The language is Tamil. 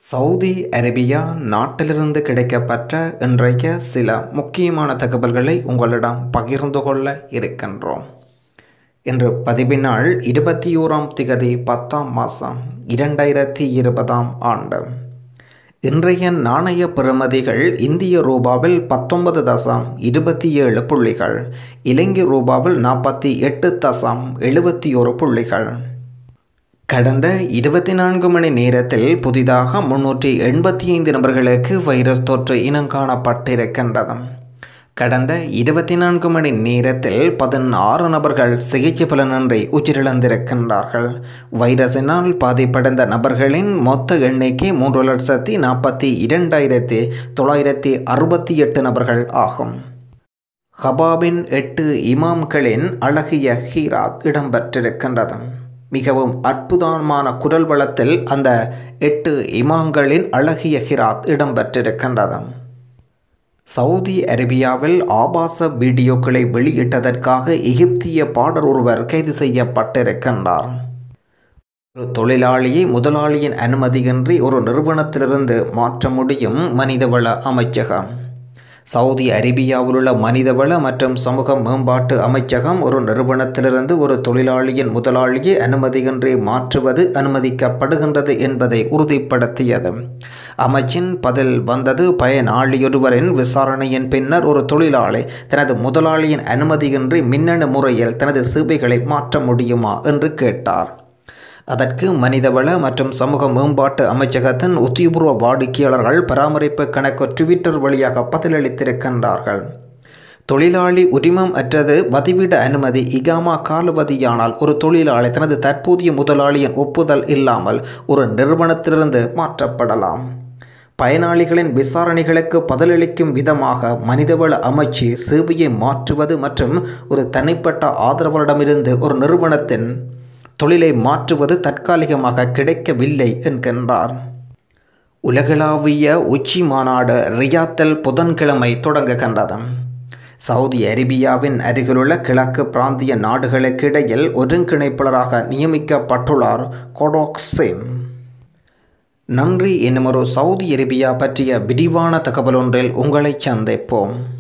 சவுதி அரேபியா நாட்டிலிருந்து கிடைக்கப்பெற்ற இன்றைய சில முக்கியமான தகவல்களை உங்களிடம் பகிர்ந்து கொள்ள இருக்கின்றோம் இன்று பதிவின் நாள் இருபத்தி ஓராம் திகதி பத்தாம் மாதம் இரண்டாயிரத்தி இருபதாம் ஆண்டு இன்றைய நாணய பெறுமதிகள் இந்திய ரூபாவில் பத்தொன்பது தசம் இருபத்தி ஏழு புள்ளிகள் இலங்கை ரூபாவில் நாற்பத்தி எட்டு தசம் எழுபத்தி ஒரு புள்ளிகள் கடந்த இருபத்தி நான்கு மணி நேரத்தில் புதிதாக முன்னூற்றி எண்பத்தி ஐந்து நபர்களுக்கு வைரஸ் தொற்று இனங்காணப்பட்டிருக்கின்றது கடந்த இருபத்தி நான்கு மணி நேரத்தில் பதினாறு நபர்கள் சிகிச்சை பலனின்றி உயிரிழந்திருக்கின்றார்கள் வைரஸினால் பாதிப்படைந்த நபர்களின் மொத்த எண்ணிக்கை மூன்று லட்சத்தி நாற்பத்தி இரண்டாயிரத்தி தொள்ளாயிரத்தி அறுபத்தி எட்டு நபர்கள் ஆகும் ஹபாபின் எட்டு இமாம்களின் அழகிய ஹீராத் இடம்பெற்றிருக்கின்றது மிகவும் அற்புதமான குரல் வளத்தில் அந்த எட்டு இமாம்களின் அழகிய ஹிராத் இடம்பெற்றிருக்கின்றது சவுதி அரேபியாவில் ஆபாச வீடியோக்களை வெளியிட்டதற்காக எகிப்திய பாடர் ஒருவர் கைது செய்யப்பட்டிருக்கின்றார் ஒரு தொழிலாளியை முதலாளியின் அனுமதியின்றி ஒரு நிறுவனத்திலிருந்து மாற்ற முடியும் மனிதவள அமைச்சகம் சவுதி அரேபியாவில் உள்ள மனிதவள மற்றும் சமூக மேம்பாட்டு அமைச்சகம் ஒரு நிறுவனத்திலிருந்து ஒரு தொழிலாளியின் முதலாளியை அனுமதியின்றி மாற்றுவது அனுமதிக்கப்படுகின்றது என்பதை உறுதிப்படுத்தியது அமைச்சின் பதில் வந்தது பயனாளியொருவரின் விசாரணையின் பின்னர் ஒரு தொழிலாளி தனது முதலாளியின் அனுமதியின்றி மின்னணு முறையில் தனது சேவைகளை மாற்ற முடியுமா என்று கேட்டார் அதற்கு மனிதவள மற்றும் சமூக மேம்பாட்டு அமைச்சகத்தின் உத்தியபூர்வ வாடிக்கையாளர்கள் பராமரிப்பு கணக்கு ட்விட்டர் வழியாக பதிலளித்திருக்கின்றார்கள் தொழிலாளி உரிமம் அற்றது பதிவிட அனுமதி இகாமா காலவதியானால் ஒரு தொழிலாளி தனது தற்போதைய முதலாளியின் ஒப்புதல் இல்லாமல் ஒரு நிறுவனத்திலிருந்து மாற்றப்படலாம் பயனாளிகளின் விசாரணைகளுக்கு பதிலளிக்கும் விதமாக மனிதவள அமைச்சு சேவையை மாற்றுவது மற்றும் ஒரு தனிப்பட்ட ஆதரவரிடமிருந்து ஒரு நிறுவனத்தின் தொழிலை மாற்றுவது தற்காலிகமாக கிடைக்கவில்லை என்கின்றார் உலகளாவிய உச்சி மாநாடு ரியாத்தில் புதன்கிழமை தொடங்குகின்றது சவுதி அரேபியாவின் அருகிலுள்ள கிழக்கு பிராந்திய நாடுகளுக்கு இடையில் ஒருங்கிணைப்பாளராக நியமிக்கப்பட்டுள்ளார் கொடோக்ஸிம் நன்றி என்னும் ஒரு சவுதி அரேபியா பற்றிய விரிவான தகவல் ஒன்றில் உங்களை சந்திப்போம்